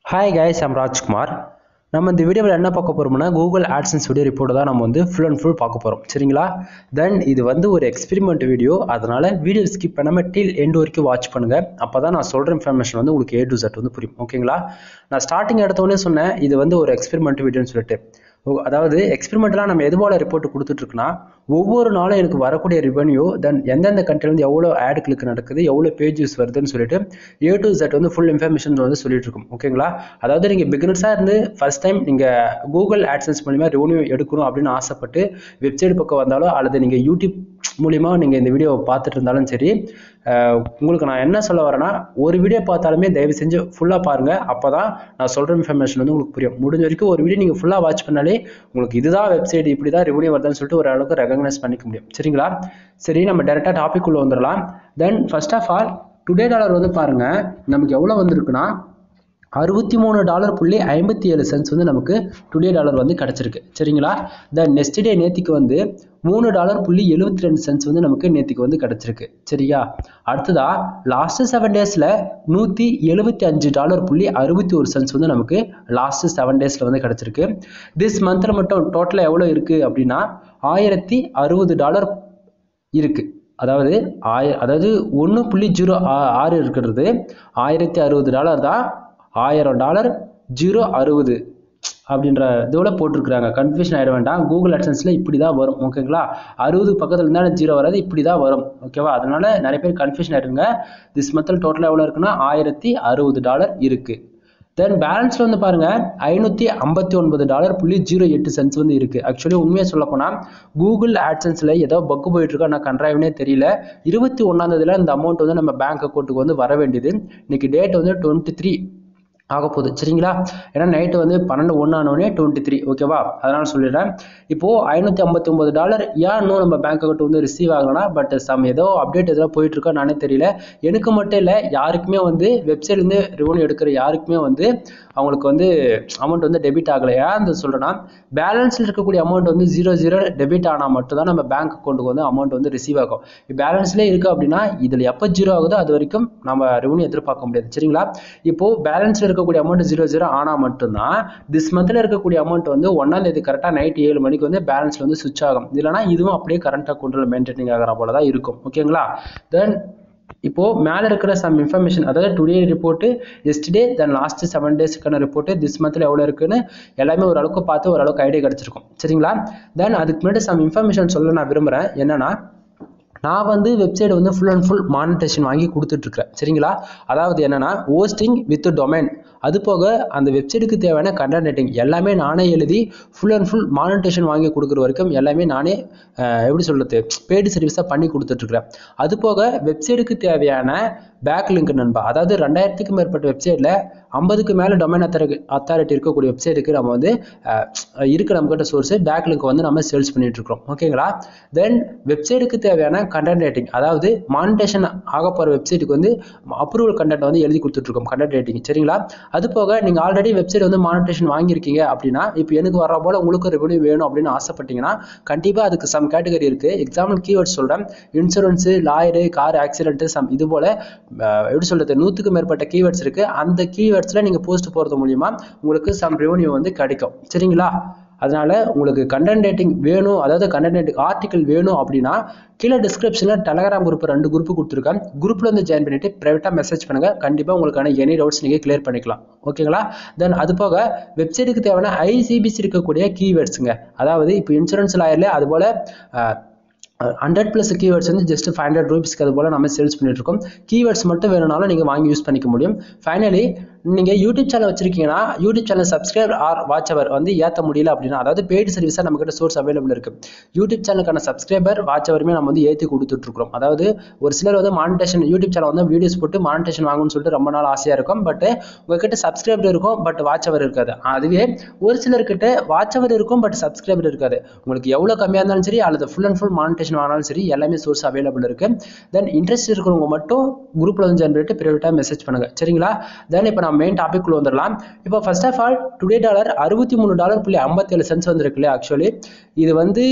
hi guys I'm Rajkumar நம்ம இந்த வீடியோவில் என்ன பார்க்க போகிறோம்னா கூகுள் ஆட்சன்ஸ் வீடியோ ரிப்போர்ட் தான் நம்ம வந்து ஃபுல் அண்ட் ஃபுல் பார்க்க போகிறோம் சரிங்களா தென் இது வந்து ஒரு எக்ஸ்பெரிமெண்ட் வீடியோ அதனால் வீடியோ ஸ்கிப் பண்ணாமல் டில் எண்ட் வரைக்கும் வாட்ச் பண்ணுங்கள் அப்போ தான் நான் சொல்கிற இன்ஃபர்மேஷன் வந்து உங்களுக்கு ஏ டு செட் வந்து புரியும் ஓகேங்களா நான் ஸ்டார்டிங் எடுத்தோடனே சொன்னேன் இது வந்து ஒரு எக்ஸ்பெரிமெண்ட் வீடியோன்னு சொல்லிட்டு ஓ- அதாவது எக்ஸ்பெரிமெண்ட்லாம் நம்ம எது போல ரிப்போர்ட் கொடுத்துட்ருக்குன்னா ஒவ்வொரு நாளும் எனக்கு வரக்கூடிய ரெவன்யூ தென் எந்தெந்த கண்ட்ரில வந்து எவ்வளோ ஆட் கிளிக் நடக்குது எவ்வளோ பேஜஸ் வருதுன்னு சொல்லிட்டு ஏ டு Z வந்து ஃபுல் இன்ஃபர்மேஷன் வந்து சொல்லிட்டு இருக்கும் ஓகேங்களா அதாவது நீங்கள் பிகினர்ஸாக இருந்து ஃபர்ஸ்ட் டைம் நீங்கள் கூகுள் ஆட்சன்ஸ் மூலிமா ரெவன்யூ எடுக்கணும் அப்படின்னு ஆசைப்பட்டு வெப்சைட் பக்கம் வந்தாலோ அல்லது நீங்கள் யூடியூப் மூலிமா நீங்கள் இந்த வீடியோவை பார்த்துட்டு இருந்தாலும் சரி அஹ், உங்களுக்கு நான் என்ன சொல்ல வரேன்னா ஒரு வீடியோ பார்த்தாலுமே தயவு செஞ்சு ஃபுல்லாக பாருங்கள் அப்போ தான் நான் சொல்கிற இன்ஃபர்மேஷன் வந்து உங்களுக்கு புரியும் முடிஞ்ச வரைக்கும் ஒரு வீடியோ நீங்கள் ஃபுல்லாக வாட்ச் பண்ணாலே உங்களுக்கு இதுதான் வெப்சைட் இப்படி தான் ரெவன்யூ வருதுன்னு சொல்லிட்டு ஒரு அளவுக்கு ரெகக்னைஸ் பண்ணிக்க முடியும் சரிங்களா சரி நம்ம டேரெக்டாக டாபிக் உள்ள வந்துடலாம் then first of all today dollar வந்து பாருங்கள் நமக்கு எவ்வளோ வந்திருக்குன்னா அறுபத்தி மூணு டாலர் புள்ளி ஐம்பத்தி ஏழு சென்ஸ் வந்து நமக்கு டுடே டாலர் வந்து கிடச்சிருக்கு சரிங்களா தென் நெக்ஸ்ட் டே நேத்திக்கு வந்து மூணு டாலர் புள்ளி எழுபத்தி ரெண்டு சென்ஸ் வந்து நமக்கு நேத்திக்கு வந்து கிடச்சிருக்கு சரியா அடுத்ததா லாஸ்ட் செவன் டேஸில் நூற்றி எழுபத்தி அஞ்சு டாலர் புள்ளி அறுபத்தி ஒரு சென்ஸ் வந்து நமக்கு லாஸ்ட் செவன் டேஸில் வந்து கிடச்சிருக்கு திஸ் மந்தில் மட்டும் டோட்டலாக எவ்வளோ இருக்குது அப்படின்னா ஆயிரத்தி அறுபது டாலர் இருக்கு அதாவது ஆய அதாவது ஒன்று புள்ளி ஜீரோ ஆறு இருக்கிறது ஆயிரத்தி அறுபது டாலர் தான் ஆயிரம் டாலர் ஜீரோ அறுபது அப்படின்ற இதில் போட்டிருக்கிறாங்க கன்ஃபியூஷன் ஆகிட வேண்டாம் கூகுள் அட்சன்ஸில் இப்படி தான் வரும் ஓகேங்களா அறுபது பக்கத்தில் இருந்தாலும் ஜீரோ வராது இப்படி தான் வரும் ஓகேவா அதனால நிறைய பேர் கன்ஃபியூஷன் ஆகிடுங்க திஸ் மத்தில் டோட்டலாக எவ்வளோ இருக்குன்னா ஆயிரத்தி அறுபது டாலர் இருக்குது தென் பேலன்ஸில் வந்து பாருங்க ஐநூற்றி ஐம்பத்தி ஒன்பது டாலர் புள்ளி ஜீரோ எட்டு சென்ஸ் வந்து இருக்கு ஆக்சுவலி உண்மையை சொல்ல போனால் கூகுள் ஆட்சன்ஸில் ஏதோ பக்கு போயிட்டு இருக்கா நான் கன்றாவினே தெரியல இருபத்தி ஒன்றாந்ததுல இந்த அமௌண்ட் வந்து நம்ம பேங்க் அக்கௌண்ட்டுக்கு வந்து வர வேண்டியது இன்னைக்கு டேட் வந்து டுவெண்ட்டி த்ரீ ஆக போகுது சரிங்களா ஏன்னா நைட்டு வந்து பன்னெண்டு ஒன்று ஆனோடனே டுவெண்ட்டி த்ரீ ஓகேவா அதனால சொல்லிடுறேன் இப்போது ஐநூற்றி ஐம்பத்தி ஒம்பது டாலர் ஏன் இன்னும் நம்ம பேங்க் அக்கௌண்ட் வந்து ரிசீவ் ஆகலைன்னா பட் சம் ஏதோ அப்டேட் எதோ போயிட்டு இருக்கா நானே தெரியல எனக்கு மட்டும் இல்லை யாருக்குமே வந்து வெப்சைட்லேருந்து ரெவன்யூ எடுக்கிற யாருக்குமே வந்து அவங்களுக்கு வந்து அமௌண்ட் வந்து டெபிட் ஆகலை ஏன் அந்த சொல்கிறேன்னா பேலன்ஸில் இருக்கக்கூடிய அமௌண்ட் வந்து ஜீரோ ஜீரோ டெபிட் ஆனால் மட்டும்தான் நம்ம பேங்க் அக்கௌண்ட்டுக்கு வந்து அமௌண்ட் வந்து ரிசீவ் ஆகும் பேலன்ஸ்லேயே இருக்குது அப்படின்னா இதில் எப்போ ஜீரோ ஆகுதோ அது வரைக்கும் நம்ம ரெவன்யூ எதிர்பார்க்க முடியாது சரிங்களா இப்போது பேலன்ஸில் இருக்கக்கூடிய அமௌண்ட் ஜீரோ ஜீரோ ஆனால் மட்டும்தான் திஸ் மந்தில் இருக்கக்கூடிய அமௌண்ட் வந்து ஒன்றாம் தேதி கரெக்டாக நைட் ஏழு மணிக்கு வந்து பேலன்ஸில் வந்து சுவிச் ஆகும் இல்லைனா இதுவும் அப்படியே கரண்ட் அக்கௌண்ட்டில் மெயின்டைனிங் ஆகிற போல தான் இருக்கும் ஓகேங்களா தென் இப்போ மேலே இருக்கிற சம் இன்ஃபர்மேஷன் அதாவது today report yesterday then last seven டேஸ்க்கான ரிப்போர்ட்டு திஸ் மந்த்தில் எவ்வளோ இருக்குன்னு எல்லாமே ஓரளவுக்கு பார்த்து ஓரளவுக்கு ஐடியா கிடச்சிருக்கும் சரிங்களா தென் அதுக்கு முன்னாடி சம் இன்ஃபர்மேஷன் சொல்ல நான் விரும்புகிறேன் என்னன்னா நான் வந்து வெப்சைட் வந்து ஃபுல் அண்ட் ஃபுல் மானிட்டேஷன் வாங்கி கொடுத்துட்ருக்கேன் சரிங்களா அதாவது என்னன்னா ஹோஸ்டிங் வித் டொமைன் அது போக அந்த வெப்சைட்டுக்கு தேவையான கண்டென்ட் ரைட்டிங் எல்லாமே நானே எழுதி ஃபுல் அண்ட் ஃபுல் மானிட்டேஷன் வாங்கி கொடுக்குற வரைக்கும் எல்லாமே நானே அஹ், எப்படி சொல்கிறது பெய்டு சர்வீஸாக பண்ணி கொடுத்துட்ருக்குறேன் அது போக வெப்சைட்டுக்கு தேவையான பேக் லிங்க் நண்பா அதாவது ரெண்டாயிரத்துக்கும் மேற்பட்ட வெப்சைட்டில் ஐம்பதுக்கு மேலே டொமைன் அத்தாரிட்டி அத்தாரிட்டி இருக்கக்கூடிய வெப்சைட்டுக்கு நம்ம வந்து அஹ், இருக்கு நம்மகிட்ட சோர்ஸ் பேக் லிங்க் வந்து நம்ம சேல்ஸ் பண்ணிட்டு இருக்கோம் ஓகேங்களா தென் வெப்சைட்டுக்கு தேவையான கண்டென்ட் ரேட்டிங் அதாவது மானிட்டேஷன் ஆக போகிற வெப்சைட்டுக்கு வந்து அப்ரூவல் கண்டென்ட் வந்து எழுதி கொடுத்துட்ருக்கோம் கண்டென்ட் ரேட்டிங் சரிங்களா அது போக நீங்கள் ஆல்ரெடி வெப்சைட் வந்து மானிட்டேஷன் வாங்கியிருக்கீங்க அப்படின்னா இப்போ எனக்கு வர போல உங்களுக்கு ரெவன்யூ வேணும் அப்படின்னு ஆசைப்பட்டீங்கன்னா கண்டிப்பாக அதுக்கு சம் கேட்டகரி இருக்குது எக்ஸாம்பிள் கீவேர்ட்ஸ் சொல்கிறேன் insurance lawyer car accident some இது போல் அஹ், எப்படி சொல்கிறது நூற்றுக்கு மேற்பட்ட கீவேர்ட்ஸ் இருக்குது அந்த கீவேர்ட்ஸில் நீங்கள் போஸ்ட் போகிறது மூலிமா உங்களுக்கு சம் ரெவன்யூ வந்து கிடைக்கும் சரிங்களா அதனால உங்களுக்கு கண்டென்ட் ரேட்டிங் வேணும் அதாவது கண்டென்ட் ரேட்டிங் ஆர்டிக்கல் வேணும் அப்படின்னா கீழே டிஸ்கிரிப்ஷனில் டெலகிராம் குரூப் ரெண்டு குரூப் கொடுத்துருக்கேன் குரூப்பில் வந்து ஜாயின் பண்ணிட்டு ப்ரைவேட்டாக மெசேஜ் பண்ணுங்க கண்டிப்பாக உங்களுக்கான எனி டவுட்ஸ் நீங்கள் கிளியர் பண்ணிக்கலாம் ஓகேங்களா தென் அது போக வெப்சைட்டுக்கு தேவையான ஐசிபிசி இருக்கக்கூடிய கீவேர்ட்ஸுங்க அதாவது இப்போ இன்சூரன்ஸ் லாயர்ல அது போல் ஹண்ட்ரட் ப்ளஸ் கீவேர்ட்ஸ் வந்து ஜஸ்ட் ஃபைவ் ஹண்ட்ரட் ருபீஸ்க்கு அது போல் நம்ம சேல்ஸ் பண்ணிட்டு இருக்கோம் கீவேர்ட்ஸ் மட்டும் வேணும்னாலும் நீங்கள் வாங்கி யூஸ் பண்ணிக்க முடியும் ஃபைனலி நீங்கள் யூடியூப் சேனல் வச்சிருக்கீங்கன்னா YouTube channel subscribe or watch hour வந்து ஏற்ற முடியல அப்படின்னா அதாவது பெய்டு சர்வீஸாக நம்மகிட்ட சோர்ஸ் அவைலபிள் இருக்கு யூடியூப் சேனலுக்கான சப்ஸ்கிரைபர் வாட்ச் அவருமே நம்ம வந்து ஏற்றி கொடுத்துட்ருக்கோம் அதாவது ஒரு சிலர் வந்து மானிட்டேஷன் யூடியூப் சேனல் வந்து வீடியோஸ் போட்டு மானிட்டேஷன் வாங்கணும்னு சொல்லிட்டு ரொம்ப நாள் ஆசையாக இருக்கும் பட் உங்ககிட்ட சப்ஸ்கிரைபர் இருக்கும் பட் வாட்ச் அவர் இருக்காது அதுவே ஒரு சிலர்கிட்ட வாட்ச் அவர் இருக்கும் பட் சப்ஸ்கிரைபர் இருக்காது உங்களுக்கு எவ்வளோ கம்மியாக இருந்தாலும் சரி அல்லது ஃபுல் அண்ட் ஃபுல் மானிட்டேஷன் வாங்கினாலும் சரி எல்லாமே சோர்ஸ் அவைலபிள் இருக்கு தென் இன்ட்ரெஸ்ட் இருக்கிறவங்க மட்டும் குரூப்பில் வந்து ஜாயின் பண்ணிட்டு ப்ரைவேட்டாக மெசேஜ் பண்ணுங்க சரிங்களா தென் இப்போ நம்ம மெயின் டாபிக் வந்துடலாம் இப்போ first of all today dollar அறுபத்தி மூணு டாலர் புள்ளி ஐம்பத்தேழு சென்ஸ் வந்திருக்கு இல்லையா ஆக்சுவலி இது வந்து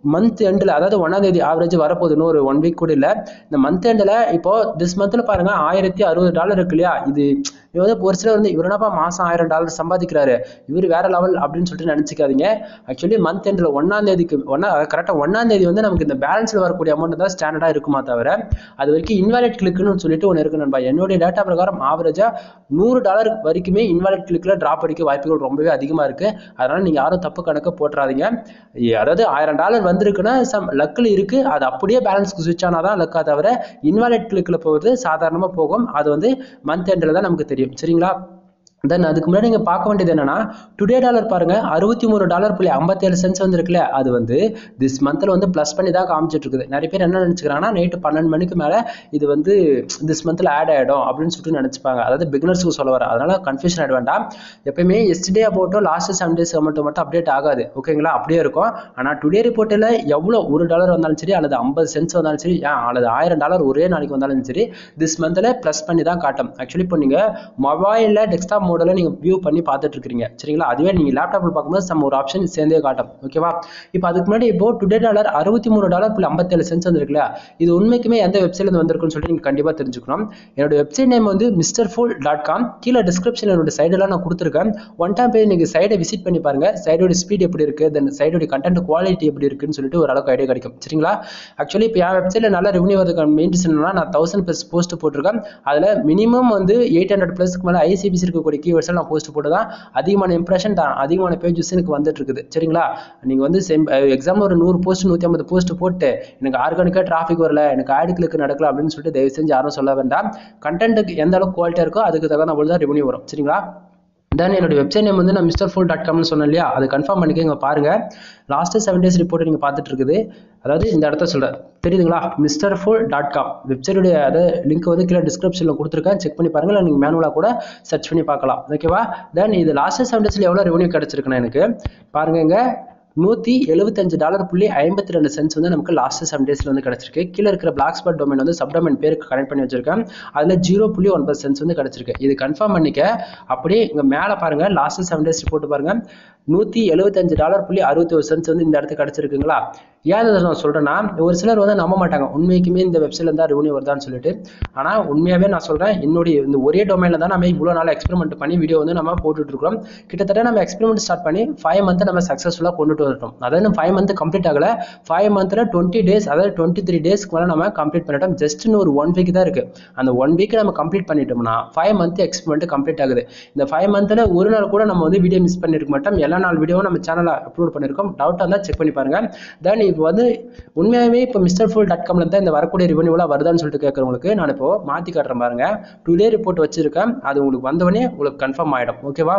மந்த் எண்டில் அதாவது ஒன்றாம் தேதி ஆவரேஜ் வரப்போகுது இன்னும் ஒரு ஒன் வீக் கூட இல்லை இந்த மந்த் எண்டில் இப்போ திஸ் மந்த்தில் பாருங்க ஆயிரத்தி அறுபது டாலர் இருக்கு இல்லையா இது இது வந்து ஒரு சிலர் வந்து இவர் என்னப்பா மாதம் ஆயிரம் டாலர் சம்பாதிக்கிறாரு இவர் வேற லெவல் அப்படின்னு சொல்லிட்டு நினச்சிக்காதீங்க ஆக்சுவலி மந்த் எண்டில் ஒன்றாம் தேதிக்கு ஒன்றா கரெக்டாக ஒன்றாம் தேதி வந்து நமக்கு இந்த பேலன்ஸில் வரக்கூடிய அமௌண்ட் தான் ஸ்டாண்டர்டாக இருக்குமா தவிர அது வரைக்கும் இன்வாலிட் கிளிக்குன்னு சொல்லிட்டு ஒன்று இருக்கு நண்பா என்னுடைய டேட்டா பிரகாரம் ஆவரேஜாக நூறு டாலர் வரைக்குமே இன்வாலிட் கிளிக்கில் ட்ராப் அடிக்க வாய்ப்புகள் ரொம்பவே அதிகமாக இருக்குது அதனால் நீங்கள் யாரும் தப்பு கணக்கு போட்டுறாதீங்க அதாவது ஆயிரம் டாலர் வந்திருக்குன்னா சம் லக்கில் இருக்குது அது அப்படியே பேலன்ஸ்க்கு சுவிச் ஆனால் தான் லக்கா தவிர இன்வாலிட் கிளிக்கில் போகிறது சாதாரணமாக போகும் அது வந்து மந்த் எண்டில் தான் நமக்கு தெரியும் சரிங்களா தென் அதுக்கு முன்னாடி நீங்கள் பார்க்க வேண்டியது என்னன்னா டுடே டாலர் பாருங்க அறுபத்தி மூணு டாலர் புள்ளி ஐம்பத்தேழு சென்ஸ் வந்துருக்குல்ல அது வந்து திஸ் மந்தில் வந்து ப்ளஸ் பண்ணி தான் காமிச்சிட்டு இருக்குது நிறைய பேர் என்ன நினச்சிக்கிறாங்கன்னா நைட்டு பன்னெண்டு மணிக்கு மேலே இது வந்து திஸ் மந்தில் ஆட் ஆகிடும் அப்படின்னு சொல்லிட்டு நினச்சிப்பாங்க அதாவது பிகினர்ஸுக்கு சொல்ல வர அதனால கன்ஃபியூஷன் ஆகிட வேண்டாம் எப்பயுமே எஸ்டே போட்டோ லாஸ்ட் செவன் டேஸ் மட்டும் மட்டும் அப்டேட் ஆகாது ஓகேங்களா அப்படியே இருக்கும் ஆனால் டுடே ரிப்போர்ட்டில் எவ்வளோ ஒரு டாலர் வந்தாலும் சரி அல்லது ஐம்பது சென்ஸ் வந்தாலும் சரி ஏன் அல்லது ஆயிரம் டாலர் ஒரே நாளைக்கு வந்தாலும் சரி திஸ் மந்தில் ப்ளஸ் பண்ணி தான் காட்டும் ஆக்சுவலி இப்போ நீங்கள் மொபைலில் டெஸ்க்டாப் மோடில் நீங்கள் வியூ பண்ணி பார்த்துட்டு இருக்கீங்க சரிங்களா அதுவே நீங்கள் லேப்டாப்பில் பார்க்கும்போது நம்ம ஒரு ஆப்ஷன் சேர்ந்தே காட்டும் ஓகேவா இப்போ அதுக்கு முன்னாடி இப்போ டுடே டாலர் அறுபத்தி மூணு டாலர் புள்ளி ஐம்பத்தேழு சென்ஸ் வந்துருக்குல்ல இது உண்மைக்குமே எந்த வெப்சைட்ல வந்திருக்குன்னு சொல்லிட்டு நீங்கள் கண்டிப்பாக தெரிஞ்சுக்கணும் என்னோட வெப்சைட் நேம் வந்து மிஸ்டர் ஃபுல் டாட் காம் கீழே டிஸ்கிரிப்ஷனில் என்னோட சைடெல்லாம் நான் கொடுத்துருக்கேன் ஒன் டைம் போய் நீங்கள் சைடை விசிட் பண்ணி பாருங்க சைடோட ஸ்பீட் எப்படி இருக்குது தென் சைடோட கண்டென்ட் குவாலிட்டி எப்படி இருக்குன்னு சொல்லிட்டு ஓரளவுக்கு ஐடியா கிடைக்கும் சரிங்களா ஆக்சுவலி இப்போ என் வெப்சைட்டில் நல்ல ரெவன்யூ வரதுக்கான மெயின் ரீசன் என்னன்னா நான் தௌசண்ட் ப்ளஸ் போஸ்ட் போட்டிருக்கேன் அதில் மினிமம் வந்து எயிட் ஹண்ட்ரட் ப்ளஸ்க்கு மேலே ஐசிபிசி இருக்கக்கூடிய கீவேர்ட்ஸ் நான் போஸ்ட் போட்டு தான் அதிகமான இம்ப்ரெஷன் தான் அதிகமான பேஜஸ் எனக்கு வந்துட்டு இருக்குது சரிங்களா நீங்கள் வந்து செம் எக்ஸாம் ஒரு நூறு போஸ்ட் நூற்றி ஐம்பது போஸ்ட் போட்டு எனக்கு ஆர்கானிக்காக டிராஃபிக் வரல எனக்கு ஆடு கிளிக் நடக்கல அப்படின்னு சொல்லிட்டு தயவு செஞ்சு யாரும் சொல்ல வேண்டாம் கண்டென்ட்டுக்கு எந்த அளவுக்கு குவாலிட்டியாக இருக்கோ அதுக்கு தகுந்த போல தான் ரெவன்யூ வரும் சரிங்களா தென் என்னோட வெப்சைட் நேம் வந்து நான் மிஸ்டர் ஃபுல் டாட் காம்னு சொன்னேன் இல்லையா அது கன்ஃபார்ம் பண்ணிக்கோங்க பாருங்க லாஸ்ட்டு செவன் டேஸ் ரிப்போர்ட் நீங்கள் பார்த்துட்டு இருக்குது அதாவது இந்த இடத்த சொல்கிறேன் தெரியுதுங்களா மிஸ்டர் ஃபுல் டாட் காம் வெப்சைட்டுடைய அது லிங்க் வந்து கீழே டிஸ்கிரிப்ஷனில் கொடுத்துருக்கேன் செக் பண்ணி பாருங்கள் இல்லை நீங்கள் மேனுவலாக கூட சர்ச் பண்ணி பார்க்கலாம் ஓகேவா தென் இது லாஸ்ட்டு செவன் டேஸில் எவ்வளோ ரெவன்யூ கிடச்சிருக்குண்ணா எனக்கு பாருங்க இங்க நூற்றி எழுபத்தஞ்சு டாலர் புள்ளி ஐம்பத்தி ரெண்டு சென்ஸ் வந்து நமக்கு லாஸ்ட் செவன் டேஸில் வந்து கிடச்சிருக்கு கீழே இருக்கிற பிளாக் ஸ்பாட் டொமைன் வந்து சப்டொமைன் பேருக்கு கனெக்ட் பண்ணி வச்சிருக்கேன் அதில் ஜீரோ புள்ளி ஒன்பது சென்ஸ் வந்து கிடச்சிருக்கு இது கன்ஃபார்ம் பண்ணிக்க அப்படியே இங்கே மேலே பாருங்கள் லாஸ்ட் செவன் டேஸ் ரிப்போர்ட் பாருங்கள் நூற்றி எழுபத்தஞ்சு டாலர் புள்ளி அறுபத்தி ஒரு சென்ஸ் வந்து இந்த இடத்துக்கு கிடச்சிருக்குங்களா ஏன் இதை நான் சொல்கிறேன்னா ஒரு சிலர் வந்து நம்ப மாட்டாங்க உண்மைக்குமே இந்த வெப்சைட்ல இருந்தால் ரெவன்யூ வருதான்னு சொல்லிட்டு ஆனால் உண்மையாகவே நான் சொல்கிறேன் என்னுடைய இந்த ஒரே டொமைனில் தான் நம்ம இவ்வளோ நாள் எக்ஸ்பெரிமெண்ட் பண்ணி வீடியோ வந்து நம்ம போட்டுட்டு இருக்கிறோம் கிட்டத்தட்ட நம்ம எக்ஸ்பெரிமெண்ட் ஸ்டார்ட் பண்ணி ஃபைவ் மந்த் நம்ம சக்ஸஸ்ஃபுல்லாக கொண்டுட்டு வந்துட்டோம் அதாவது ஃபைவ் மந்த் கம்ப்ளீட் ஆகல ஃபைவ் மந்த்தில் டுவெண்ட்டி டேஸ் அதாவது டுவெண்ட்டி த்ரீ டேஸ்க்கு மேலே நம்ம கம்ப்ளீட் பண்ணிட்டோம் ஜஸ்ட் இன்னும் ஒரு ஒன் வீக் தான் இருக்குது அந்த ஒன் வீக் நம்ம கம்ப்ளீட் பண்ணிட்டோம்னா ஃபைவ் மந்த் எக்ஸ்பெரிமெண்ட் கம்ப்ளீட் ஆகுது இந்த ஃபைவ் மந்த்தில் ஒரு நாள் கூட நம்ம வந்து வீடியோ மிஸ் பண்ணிருக்க மாட்டோம் எல்லா நாள் வீடியோவும் நம்ம சேனலில் அப்லோட் பண்ணியிருக்கோம் டவுட்டாக இருந்தால் செக் பண்ணி பாருங்க தென் இப்போ வந்து உண்மையாகவே இப்போ மிஸ்டர் ஃபுல் டாட் காம்ல தான் இந்த வரக்கூடிய ரிவன்யூலாம் வருதான்னு சொல்லிட்டு கேட்குறவங்களுக்கு நான் இப்போ மாற்றி காட்டுறேன் பாருங்க டுடே ரிப்போர்ட் வச்சிருக்கேன் அது உங்களுக்கு வந்தவொடனே உங்களுக்கு கன்ஃபார்ம் ஆகிடும் ஓகேவா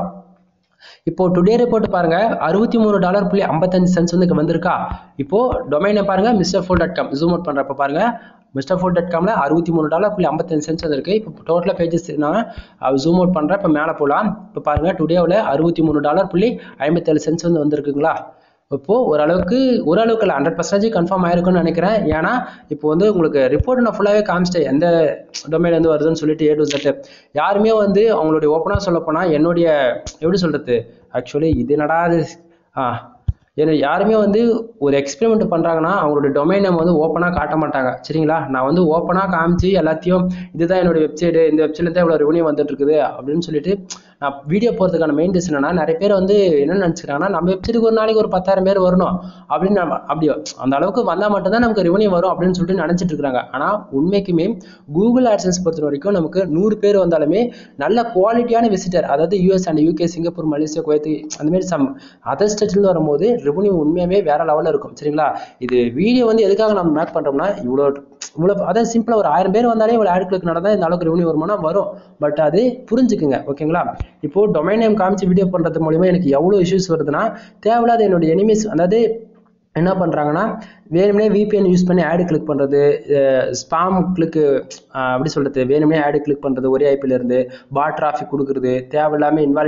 இப்போ டுடே ரிப்போர்ட் பாருங்க அறுபத்தி மூணு டாலர் புள்ளி ஐம்பத்தஞ்சு சென்ஸ் வந்து இங்க வந்திருக்கா இப்போ டொமைனை பாருங்க mister full dot com zoom out பண்றப்ப பாருங்க மிஸ்டர் ஃபுல் டாட் காமில் அறுபத்தி மூணு டாலர் புள்ளி ஐம்பத்தஞ்சு சென்ஸ் வந்திருக்கு இப்போ டோட்டலாக பேஜஸ் நான் ஜூம் அவுட் பண்ணுறேன் இப்போ மேலே போகலாம் இப்போ பாருங்க டுடேவில் அறுபத்தி மூணு டாலர் புள்ளி ஐம்பத்தேழு சென்ஸ் வந்து வந்திருக்குங்களா இப்போ ஓரளவுக்கு ஓரளவுக்கு இல்லை ஹண்ட்ரட் பர்சன்டேஜ் கன்ஃபார்ம் ஆயிருக்கும்னு நினைக்கிறேன் ஏன்னா இப்போ வந்து உங்களுக்கு ரிப்போர்ட் நான் ஃபுல்லாகவே காமிச்சிட்டேன் எந்த டொமைன் வந்து வருதுன்னு சொல்லிட்டு ஏ டு செட்டு யாருமே வந்து அவங்களுடைய ஓப்பனாக சொல்ல போனால் என்னுடைய எப்படி சொல்கிறது ஆக்சுவலி இது என்னடா இது ஆ ஏன்னா யாருமே வந்து ஒரு எக்ஸ்பெரிமெண்ட் பண்ணுறாங்கன்னா அவங்களோட டொமைன் நம்ம வந்து ஓப்பனாக காட்ட மாட்டாங்க சரிங்களா நான் வந்து ஓப்பனாக காமிச்சு எல்லாத்தையும் இதுதான் என்னோட வெப்சைடு இந்த வெப்சைட்ல தான் இவ்வளோ ரெவன்யூ வந்துட்டு இருக்குது அப்படின்னு சொல்லிட்டு நான் வீடியோ போகிறதுக்கான மெயின் ரீசன் என்னன்னா நிறைய பேர் வந்து என்ன நினச்சிக்கிறாங்கன்னா நம்ம வெப்சைட்டுக்கு ஒரு நாளைக்கு ஒரு பத்தாயிரம் பேர் வரணும் அப்படின்னு நம்ம அப்படியோ அந்த அளவுக்கு வந்தால் மட்டும்தான் நமக்கு ரெவன்யூ வரும் அப்படின்னு சொல்லிட்டு நினச்சிட்டு இருக்காங்க ஆனால் உண்மைக்குமே கூகுள் ஆட்சன்ஸ் பொறுத்த வரைக்கும் நமக்கு நூறு பேர் வந்தாலுமே நல்ல குவாலிட்டியான விசிட்டர் அதாவது US and UK Singapore Malaysia Kuwait அந்த மாதிரி சம் அதர் ஸ்டேட்லேருந்து வரும்போது ரெவன்யூ உண்மையாகவே வேற லெவலில் இருக்கும் சரிங்களா இது வீடியோ வந்து எதுக்காக நம்ம மேக் பண்ணுறோம்னா இவ்வளோ இவ்வளோ அதான் சிம்பிளாக ஒரு ஆயிரம் பேர் வந்தாலே இவ்வளோ ஆட் கிளிக் நடந்தால் இந்த அளவுக்கு ரெவன்யூ வருமானா வரும் பட் அது புரிஞ்சுக்குங்க ஓகேங்களா இப்போ டொமைன் நேம் காமிச்சு வீடியோ பண்ணுறது மூலிமா எனக்கு எவ்வளோ இஷ்யூஸ் வருதுன்னா தேவையில்லாத என்னோட எனிமீஸ் அதாவது என்ன பண்ணுறாங்கன்னா வேணும்னே விபிஎன் யூஸ் பண்ணி ஆடு கிளிக் பண்ணுறது ஸ்பாம் கிளிக்கு அப்படி சொல்கிறது வேணும்னே ஆடு கிளிக் பண்ணுறது ஒரே ஐபியில் இருந்து பாட் டிராஃபிக் கொடுக்குறது தேவையில்லாமல் இன்வாலிட்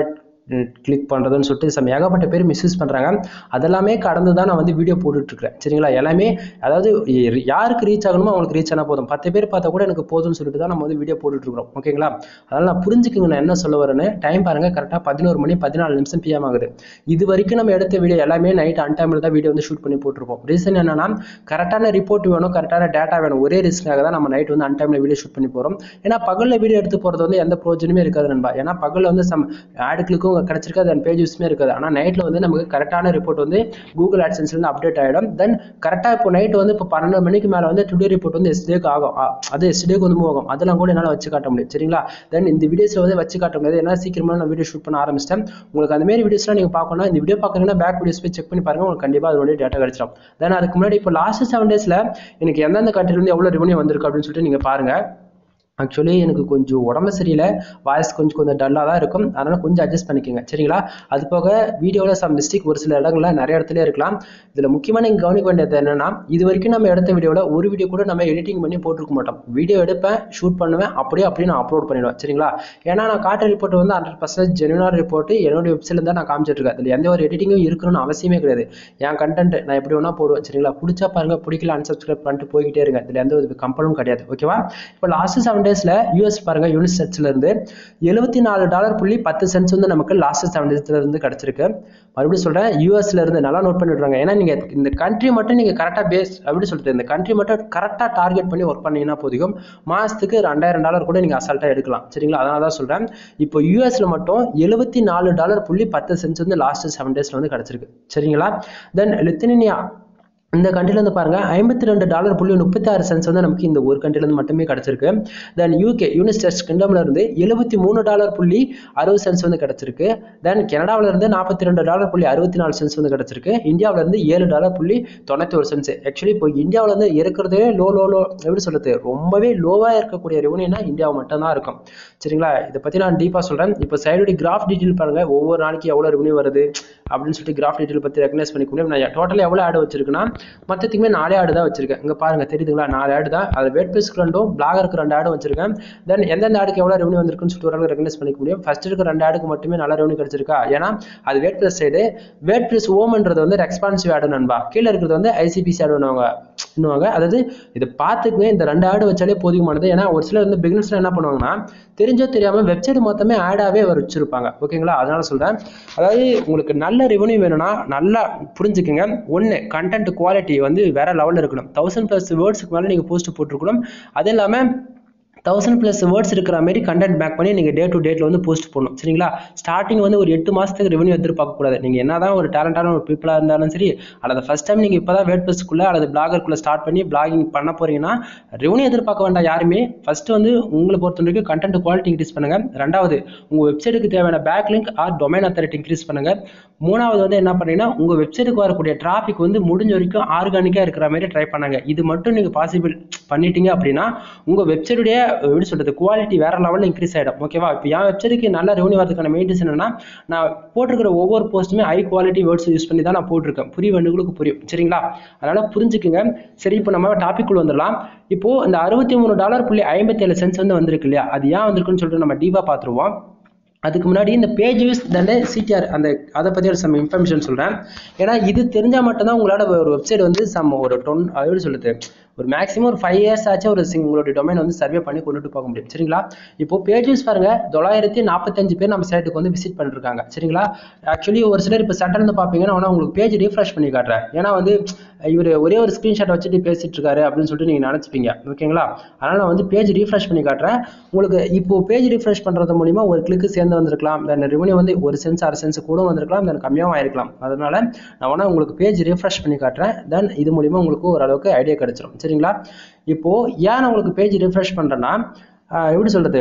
கிளிக் பண்ணுறதுன்னு சொல்லிட்டு சம் ஏகப்பட்ட பேர் மிஸ்யூஸ் பண்ணுறாங்க அதெல்லாமே கடந்து தான் நான் வந்து வீடியோ போட்டுட்ருக்கேன் சரிங்களா எல்லாமே அதாவது யாருக்கு ரீச் ஆகணுமோ அவங்களுக்கு ரீச் ஆனால் போதும் பத்து பேர் பார்த்தா கூட எனக்கு போதும்னு சொல்லிட்டு தான் நம்ம வந்து வீடியோ போட்டுட்ருக்கோம் ஓகேங்களா அதனால் நான் புரிஞ்சுக்குங்க நான் என்ன சொல்ல வரேன்னு டைம் பாருங்கள் கரெக்டாக பதினோரு மணி பதினாலு நிமிஷம் பிஎம் ஆகுது இது வரைக்கும் நம்ம எடுத்த வீடியோ எல்லாமே நைட் அன் டைமில் தான் வீடியோ வந்து ஷூட் பண்ணி போட்டிருப்போம் ரீசன் என்னன்னா கரெக்டான ரிப்போர்ட் வேணும் கரெக்டான டேட்டா வேணும் ஒரே ரிஸ்க்காக தான் நம்ம நைட் வந்து அன் டைமில் வீடியோ ஷூட் பண்ணி போகிறோம் ஏன்னா பகலில் வீடியோ எடுத்து போகிறது வந்து எந்த ப்ரோஜனமே இருக்காது நண்பா ஏன்னா பகலில் வந்து சம் ஆடுகளுக்கும் கிடைச்சிருக்காது அண்ட் பேஜஸ்மே இருக்காது ஆனால் நைட்டில் வந்து நமக்கு கரெக்டான ரிப்போர்ட் வந்து கூகுள் ஆட்சன்ஸ்லேருந்து அப்டேட் ஆகிடும் தென் கரெக்டாக இப்போ நைட் வந்து இப்போ பன்னெண்டு மணிக்கு மேலே வந்து டுடே ரிப்போர்ட் வந்து எஸ்டேக்கு ஆகும் அ- அது எஸ்டேக்கு வந்து மூவ் ஆகும் அதெல்லாம் கூட என்னால் வச்சு காட்ட முடியும் சரிங்களா தென் இந்த வீடியோஸில் வந்து வச்சு காட்ட முடியாது ஏன்னா சீக்கிரமாக நான் வீடியோ ஷூட் பண்ண ஆரம்பிச்சிட்டேன் உங்களுக்கு அந்த மாதிரி வீடியோஸ்லாம் நீங்கள் பார்க்கணும் இந்த வீடியோ பார்க்குறீங்கன்னா பேக் வீடியோஸ் போய் செக் பண்ணி பாருங்க உங்களுக்கு கண்டிப்பாக அதோட டேட்டா கிடைச்சிடும் தென் அதுக்கு முன்னாடி இப்போ லாஸ்ட் செவன் டேஸில் எனக்கு எந்தெந்த கண்ட்ரிலேருந்து எவ்வளோ ரெவன்யூ வந்திருக்கு அப்படின்னு சொல்லிட்டு நீங்கள் பாருங்கள் ஆக்சுவலி எனக்கு கொஞ்சம் உடம்பு சரியில்லை வாய்ஸ் கொஞ்சம் கொஞ்சம் டல்லாக தான் இருக்கும் அதனால் கொஞ்சம் அட்ஜஸ்ட் பண்ணிக்கோங்க சரிங்களா அது போக வீடியோவில் சம் மிஸ்டேக் ஒரு சில இடங்கள்ல நிறைய இடத்துல இருக்கலாம் இதில் முக்கியமாக நீங்கள் கவனிக்க வேண்டியது என்னன்னா இது வரைக்கும் நம்ம எடுத்த வீடியோவில் ஒரு வீடியோ கூட நம்ம எடிட்டிங் பண்ணி போட்டிருக்க மாட்டோம் வீடியோ எடுப்பேன் ஷூட் பண்ணுவேன் அப்படியே அப்படியே நான் அப்லோட் பண்ணிடுவேன் சரிங்களா ஏன்னா நான் காட்டுற ரிப்போர்ட் வந்து ஹண்ட்ரட் பர்சன்ட் ஜெனுவனான ரிப்போர்ட் என்னோட வெப்சைட்ல தான் நான் காமிச்சிட்டு இருக்கேன் இதில் எந்த ஒரு எடிட்டிங்கும் இருக்கணும்னு அவசியமே கிடையாது என் கண்டென்ட் நான் எப்படி வேணா போடுவேன் சரிங்களா பிடிச்சா பாருங்க பிடிக்கல அன்சப்ஸ்கிரைப் பண்ணிட்டு போய்கிட்டே இருங்க இதில் எந்த ஒரு கம்பலும் கிடையாது ஓகேவா இப்போ லாஸ்ட் செவன் டேஸில் யூஎஸ் பாருங்க யூனிட் செட்ஸ்ல இருந்து எழுபத்தி நாலு டாலர் புள்ளி பத்து சென்ட்ஸ் வந்து நமக்கு லாஸ்ட் செவன் டேஸ்ல இருந்து கிடைச்சிருக்கு மறுபடியும் சொல்றேன் யூஎஸ்ல இருந்து நல்லா நோட் பண்ணி விட்றாங்க ஏன்னா நீங்க இந்த கண்ட்ரி மட்டும் நீங்க கரெக்டா பேஸ் அப்படி சொல்லிட்டு இந்த கண்ட்ரி மட்டும் கரெக்டா டார்கெட் பண்ணி ஒர்க் பண்ணீங்கன்னா போதும் மாசத்துக்கு ரெண்டாயிரம் டாலர் கூட நீங்க அசால்ட்டா எடுக்கலாம் சரிங்களா அதனால தான் சொல்றேன் இப்போ யூஎஸ்ல மட்டும் எழுபத்தி நாலு டாலர் புள்ளி பத்து சென்ட்ஸ் வந்து லாஸ்ட் செவன் டேஸ்ல வந்து கிடைச்சிருக்கு சரிங்களா தென் லித்தனியா இந்த countryல இருந்து பாருங்க ஐம்பத்தி ரெண்டு டாலர் புள்ளி முப்பத்தி ஆறு சென்ஸ் வந்து நமக்கு இந்த ஒரு countryல இருந்து மட்டுமே கிடைச்சிருக்கு தென் யூகே யூனிஸ்டர்ஸ் கிங்டம்ல இருந்து எழுபத்தி மூணு டாலர் புள்ளி அறுபது சென்ஸ் வந்து கிடைச்சிருக்கு தென் கனடாவில இருந்து நாற்பத்தி ரெண்டு டாலர் புள்ளி அறுபத்தி நாலு சென்ஸ் வந்து கிடைச்சிருக்கு இந்தியாவில இருந்து ஏழு டாலர் புள்ளி தொண்ணூத்தி ஒரு சென்ஸ் ஆக்சுவலி இப்போ இந்தியாவில இருந்து இருக்கிறதே லோ லோ லோ எப்படி சொல்றது ரொம்பவே லோவா இருக்கக்கூடிய ரெவன்யூனா இந்தியா மட்டும் தான் இருக்கும் சரிங்களா இதை பத்தி நான் டீப்பா சொல்றேன் இப்போ சைடு கிராஃப் டீட்டெயில் பாருங்க ஒவ்வொரு நாளைக்கு எவ்வளவு ரெவன்யூ வருது அப்படின்னு சொல்லிட்டு கிராஃப் டீட்டெயில் பத்தி ரெகனைஸ் பண்ணிக்க முடியும் நான் டோட்டல் எவ்வளவு ஆடு வச்சிருக்கேன்னா மொத்தத்துக்குமே நாலே ஆடு தான் வச்சிருக்கேன் இங்க பாருங்க தெரியுதுங்களா நாலு ஆடு தான் அது வேட் பேஸ்க்கு ரெண்டும் பிளாகருக்கு ரெண்டு ஆடு வச்சிருக்கேன் தென் எந்தெந்த ஆடுக்கு எவ்வளவு ரெவன்யூ வந்திருக்குன்னு சொல்லிட்டு ஓரளவு ரெகனைஸ் பண்ணிக்க முடியும் ஃபர்ஸ்ட் இருக்க ரெண்டு ஆடுக்கு மட்டுமே நல்ல ரெவன்யூ கிடைச்சிருக்கா ஏன்னா அது WordPress site WordPress ஓம்ன்றது வந்து ரெஸ்பான்சிவ் ஆடு நண்பா கீழே இருக்கிறது வந்து ஐசிபிசி ஆடுவாங்க இன்னுவாங்க அதாவது இதை பார்த்துக்குங்க இந்த ரெண்டு ஆடு வச்சாலே போதுமானது ஏன்னா ஒரு சிலர் வந்து பிகினர்ஸ்ல என்ன பண்ணுவாங்கன்னா தெரிஞ்சோ தெரியாம வெப்சைட் மொத்தமே ஆடாவே வச்சிருப்பாங்க ஓகேங்களா அதனால சொல்றேன் அதாவது உங்களுக்கு நல்ல ரெவன்யூ வேணும்னா நல்லா புரிஞ்சுக்குங்க ஒன்று கண்டென்ட் குவாலிட்டி வந்து வேற லெவலில் இருக்கணும் தௌசண்ட் ப்ளஸ் வேர்ட்ஸுக்கு மேலே நீங்கள் போஸ்ட் போட்டிருக்கணும் அது இல்லாமல் தௌசண்ட் ப்ளஸ் வேர்ட்ஸ் இருக்கிற மாதிரி கண்டென்ட் பேக் பண்ணி நீங்கள் டே டு டேட்டில் வந்து போஸ்ட் பண்ணணும் சரிங்களா ஸ்டார்டிங் வந்து ஒரு எட்டு மாதத்துக்கு ரெவன்யூ எதிர்பார்க்கக்கூடாது நீங்கள் என்ன தான் ஒரு டேலண்டான ஒரு பீப்புளாக இருந்தாலும் சரி அல்லது ஃபஸ்ட் டைம் நீங்கள் இப்போ தான் வேட் ப்ளஸ்க்குள்ளே அல்லது பிளாகருக்குள்ளே ஸ்டார்ட் பண்ணி பிளாகிங் பண்ண போறீங்கன்னா ரெவன்யூ எதிர்பார்க்க வேண்டாம் யாருமே ஃபஸ்ட்டு வந்து உங்களை பொறுத்த வரைக்கும் கண்டென்ட் குவாலிட்டி இன்க்ரீஸ் பண்ணுங்கள் ரெண்டாவது உங்கள் வெப்சைட்டுக்கு தேவையான back link or domain authority increase பண்ணுங்கள் மூணாவது வந்து என்ன பண்ணீங்கன்னா உங்கள் வெப்சைட்டுக்கு வரக்கூடிய டிராஃபிக் வந்து முடிஞ்ச வரைக்கும் ஆர்கானிக்காக இருக்கிற மாதிரி ட்ரை பண்ணாங்க இது மட்டும் நீங்கள் பாசிபிள் பண்ணிட்டீங்க அப்படின்னா உங்கள் வெப்சைட்டுடைய எப்படி சொல்கிறது குவாலிட்டி வேற லெவலில் இன்க்ரீஸ் ஆகிடும் ஓகேவா இப்போ என் வெப்சைட்டுக்கு நல்ல ரெவன்யூ வரதுக்கான மெயின்டென்ஸ் என்னன்னா நான் போட்டிருக்கிற ஒவ்வொரு போஸ்ட்டுமே ஹை குவாலிட்டி வேர்ட்ஸ் யூஸ் பண்ணி தான் நான் போட்டிருக்கேன் புரிய வேண்டுகளுக்கு புரியும் சரிங்களா அதனால புரிஞ்சுக்குங்க சரி இப்போ நம்ம டாபிக் உள்ள வந்துடலாம் இப்போ இந்த அறுபத்தி மூணு டாலர் புள்ளி ஐம்பத்தி ஏழு சென்ஸ் வந்து வந்திருக்கு இல்லையா அது ஏன் வந்திருக்குன்னு சொல்லிட்டு நம்ம டீவா பார்த்துருவோம் அதுக்கு முன்னாடி இந்த பேஜ் யூஸ் தானே சிடிஆர் அந்த அதை பற்றி ஒரு சம் இன்ஃபர்மேஷன் சொல்கிறேன் ஏன்னா இது தெரிஞ்சால் மட்டும்தான் உங்களால் ஒரு வெப்சைட் வந்து சம் ஒரு டொன் எப்படி சொல்லுது ஒரு மேக்ஸிமம் ஒரு ஃபைவ் இயர்ஸ் ஆச்சு ஒரு சிங் உங்களுடைய டொமைன் வந்து சர்வே பண்ணி கொண்டுட்டு போக முடியும் சரிங்களா இப்போ பேஜ் யூஸ் பாருங்க தொள்ளாயிரத்தி நாற்பத்தஞ்சு பேர் நம்ம சைட்டுக்கு வந்து விசிட் பண்ணிருக்காங்க சரிங்களா ஆக்சுவலி ஒரு சிலர் இப்போ சட்டன் வந்து பார்ப்பீங்கன்னா ஆனால் உங்களுக்கு பேஜ் ரீஃப்ரெஷ் பண்ணி காட்டுறேன் ஏன்னா வந்து இவர் ஒரே ஒரு ஸ்க்ரீன்ஷாட் வச்சுட்டு பேசிட்டு இருக்காரு அப்படின்னு சொல்லிட்டு நீங்கள் நினச்சிப்பீங்க ஓகேங்களா அதனால் நான் வந்து பேஜ் ரீஃப்ரெஷ் பண்ணி காட்டுறேன் உங்களுக்கு இப்போ பேஜ் ரீஃப்ரெஷ் பண்ணுறது மூலிமா ஒரு கிளிக்கு சேர்ந்து வந்திருக்கலாம் தென் ரெவன்யூ வந்து ஒரு சென்ஸ் அரை சென்ஸ் கூட வந்திருக்கலாம் தென் கம்மியாகவும் ஆயிருக்கலாம் அதனால நான் வேணா உங்களுக்கு பேஜ் ரீஃப்ரெஷ் பண்ணி காட்டுறேன் தென் இது மூலிமா உங்களுக்கு ஓரளவுக்கு ஐடியா கிடைச்சிரும் சரிங்களா இப்போ ஏன் நான் உங்களுக்கு பேஜ் ரீஃப்ரெஷ் பண்ணுறேன்னா எப்படி சொல்கிறது